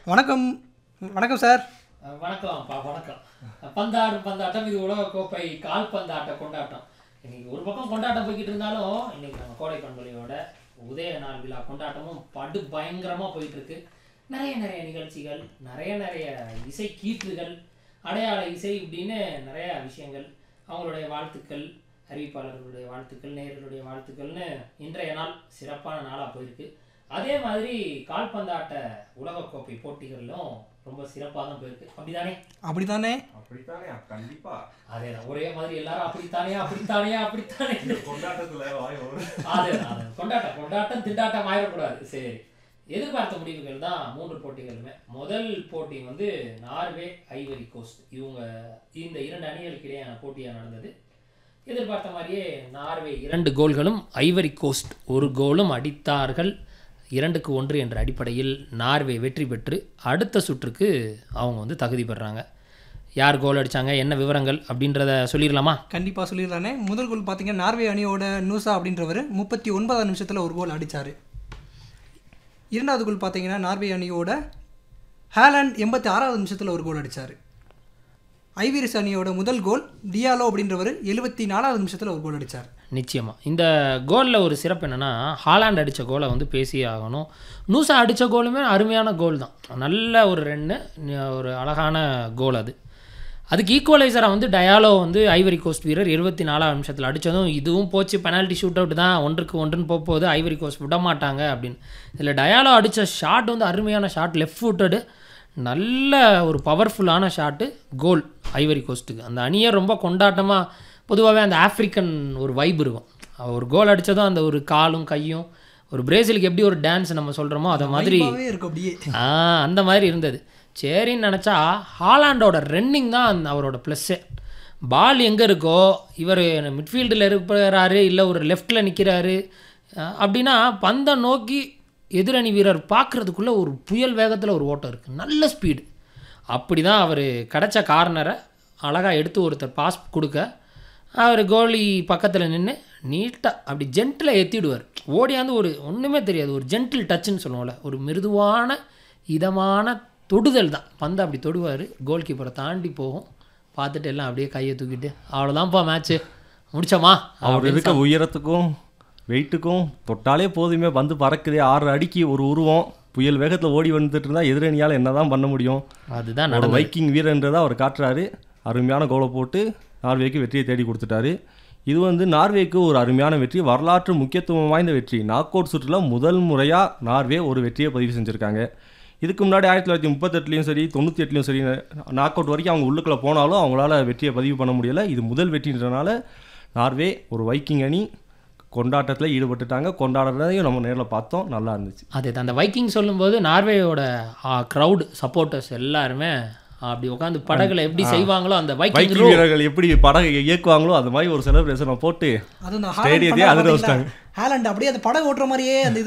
வணக்கம் வணக்கம் சார் அஹ் வணக்கம் பா வணக்கம் பந்தாடும் பந்தாட்டம் இது உலக கோப்பை கால்பந்தாட்ட கொண்டாட்டம் இன்னைக்கு ஒரு பக்கம் கொண்டாட்டம் போய்கிட்டு இருந்தாலும் இன்னைக்கு நம்ம கோடை பண்பலையோட உதய நாள் விழா கொண்டாட்டமும் படு பயங்கரமா போயிட்டு இருக்கு நிறைய நிறைய நிகழ்ச்சிகள் நிறைய நிறைய இசை கீற்றுகள் அடையாள இசை இப்படின்னு நிறைய விஷயங்கள் அவங்களுடைய வாழ்த்துக்கள் அறிவிப்பாளர்களுடைய வாழ்த்துக்கள் நேயர்களுடைய வாழ்த்துக்கள்னு இன்றைய நாள் சிறப்பான நாளாக போயிருக்கு அதே மாதிரி கால்பந்தாட்ட உலகக்கோப்பை போட்டிகளிலும் ரொம்ப சிறப்பாக தான் போயிருக்கு அப்படிதானே அப்படிதானே அப்படித்தானே கண்டிப்பா அதே தான் ஒரே மாதிரி எல்லாரும் அப்படித்தானே அப்படித்தானே அப்படித்தானே இந்த கொண்டாட்டத்துல வாய் வரும் அதே தான் அதே தான். கொண்டாட்டம் கொண்டாட்டம் திண்டாட்டம் ஆயிடக்கூடாது சரி எதிர்பார்த்த முடிவுகள் தான் மூன்று போட்டிகளுமே முதல் போட்டி வந்து நார்வே ஐவரி கோஸ்ட் இவங்க இந்த இரண்டு அணிகளுக்கு இடையான போட்டியாக நடந்தது எதிர்பார்த்த மாதிரியே நார்வே இரண்டு கோல்களும் ஐவரி கோஸ்ட் ஒரு கோலும் அடித்தார்கள் இரண்டுக்கு ஒன்று என்ற அடிப்படையில் நார்வே வெற்றி பெற்று அடுத்த சுற்றுக்கு அவங்க வந்து தகுதி பெறுறாங்க யார் கோல் அடித்தாங்க என்ன விவரங்கள் அப்படின்றத சொல்லிடலாமா கண்டிப்பாக சொல்லிடுறானே முதல் கோல் பார்த்தீங்கன்னா நார்வே அணியோட நூசா அப்படின்றவர் முப்பத்தி ஒன்பதாம் நிமிஷத்தில் ஒரு கோல் அடித்தார் இரண்டாவது கோல் பார்த்தீங்கன்னா நார்வே அணியோட ஹேலண்ட் எண்பத்தி ஆறாவது நிமிஷத்தில் ஒரு கோல் அடித்தார் ஐவிரிஸ் அணியோட முதல் கோல் டியாலோ அப்படின்றவர் எழுபத்தி நாலாவது நிமிஷத்தில் ஒரு கோல் அடித்தார் நிச்சயமாக இந்த கோலில் ஒரு சிறப்பு என்னென்னா ஹாலாண்ட் அடித்த கோலை வந்து பேசியே ஆகணும் நூசா அடித்த கோலுமே அருமையான கோல் தான் நல்ல ஒரு ரெண்டு ஒரு அழகான கோல் அது அதுக்கு ஈக்குவலைசராக வந்து டயாலோ வந்து ஐவரி கோஸ்ட் வீரர் இருபத்தி நாலாம் நிமிஷத்தில் அடித்ததும் இதுவும் போச்சு பெனால்ட்டி ஷூட் அவுட் தான் ஒன்றுக்கு ஒன்றுன்னு போக போகுது ஐவரி கோஸ்ட் விட மாட்டாங்க அப்படின்னு இதில் டயாலோ அடித்த ஷாட் வந்து அருமையான ஷாட் லெஃப்ட் ஃபுட்டடு நல்ல ஒரு பவர்ஃபுல்லான ஷாட்டு கோல் ஐவரி கோஸ்ட்டுக்கு அந்த அணியை ரொம்ப கொண்டாட்டமாக பொதுவாகவே அந்த ஆஃப்ரிக்கன் ஒரு வைப் இருக்கும் ஒரு கோல் அடித்ததும் அந்த ஒரு காலும் கையும் ஒரு பிரேசிலுக்கு எப்படி ஒரு டான்ஸ் நம்ம சொல்கிறோமோ அதை மாதிரி வைபாவே இருக்கும் அப்படியே ஆ அந்த மாதிரி இருந்தது சரின்னு நினச்சா ஹாலாண்டோட ரன்னிங் தான் அந்த அவரோட ப்ளஸ்ஸே பால் எங்கே இருக்கோ இவர் மிட்ஃபீல்டில் இருக்கிறாரு இல்லை ஒரு லெஃப்டில் நிற்கிறாரு அப்படின்னா பந்தை நோக்கி எதிரணி வீரர் பார்க்குறதுக்குள்ளே ஒரு புயல் வேகத்தில் ஒரு ஓட்டம் இருக்குது நல்ல ஸ்பீடு அப்படி தான் அவர் கிடச்ச கார்னரை அழகாக எடுத்து ஒருத்தர் பாஸ் கொடுக்க அவர் கோலி பக்கத்தில் நின்று நீட்டாக அப்படி ஜென்டில் ஏற்றிடுவார் ஓடியாந்து ஒரு ஒன்றுமே தெரியாது ஒரு ஜென்டில் டச்சுன்னு சொல்லுவோம்ல ஒரு மிருதுவான இதமான தொடுதல் தான் பந்தை அப்படி தொடுவார் கோல் கீப்பரை தாண்டி போகும் பார்த்துட்டு எல்லாம் அப்படியே கையை தூக்கிட்டு அவ்வளோதான்ப்பா மேட்ச்சு முடிச்சோமா அவர் இருக்க உயரத்துக்கும் வெயிட்டுக்கும் தொட்டாலே போதுமே வந்து பறக்குதே ஆறு அடிக்கு ஒரு உருவம் புயல் வேகத்தில் ஓடி வந்துட்டு இருந்தா எதிரணியால் என்னதான் பண்ண முடியும் அதுதான் ஒரு நடந்தது வைக்கிங் வீரன்றதை அவர் காட்டுறாரு அருமையான கோலை போட்டு நார்வேக்கு வெற்றியை தேடி கொடுத்துட்டாரு இது வந்து நார்வேக்கு ஒரு அருமையான வெற்றி வரலாற்று முக்கியத்துவம் வாய்ந்த வெற்றி நாக் அவுட் சுற்றில் முதல் முறையாக நார்வே ஒரு வெற்றியை பதிவு செஞ்சுருக்காங்க இதுக்கு முன்னாடி ஆயிரத்தி தொள்ளாயிரத்தி முப்பத்தெட்டுலையும் சரி தொண்ணூற்றி எட்டுலையும் சரி நாக் அவுட் வரைக்கும் அவங்க உள்ளுக்குள்ளே போனாலும் அவங்களால வெற்றியை பதிவு பண்ண முடியலை இது முதல் வெற்றின்றனால நார்வே ஒரு வைக்கிங் அணி கொண்டாட்டத்தில் ஈடுபட்டுட்டாங்க கொண்டாடுறதையும் நம்ம நேரில் பார்த்தோம் நல்லா இருந்துச்சு அதே தான் அந்த வைக்கிங் சொல்லும்போது நார்வேயோட க்ரௌடு சப்போர்ட்டர்ஸ் எல்லாருமே அப்படி உட்காந்து படகுல எப்படி செய்வாங்களோ அந்த வைக்கிங் வைக்கிங் வீரர்கள் எப்படி படகை இயக்குவாங்களோ அந்த மாதிரி ஒரு செலிப்ரேஷனை போட்டு அது இந்த Stadium-த்தையே அதிர வச்சிட்டாங்க. ஹேலண்ட் அப்படியே அந்த படகு ஓட்டுற மாதிரியே அந்த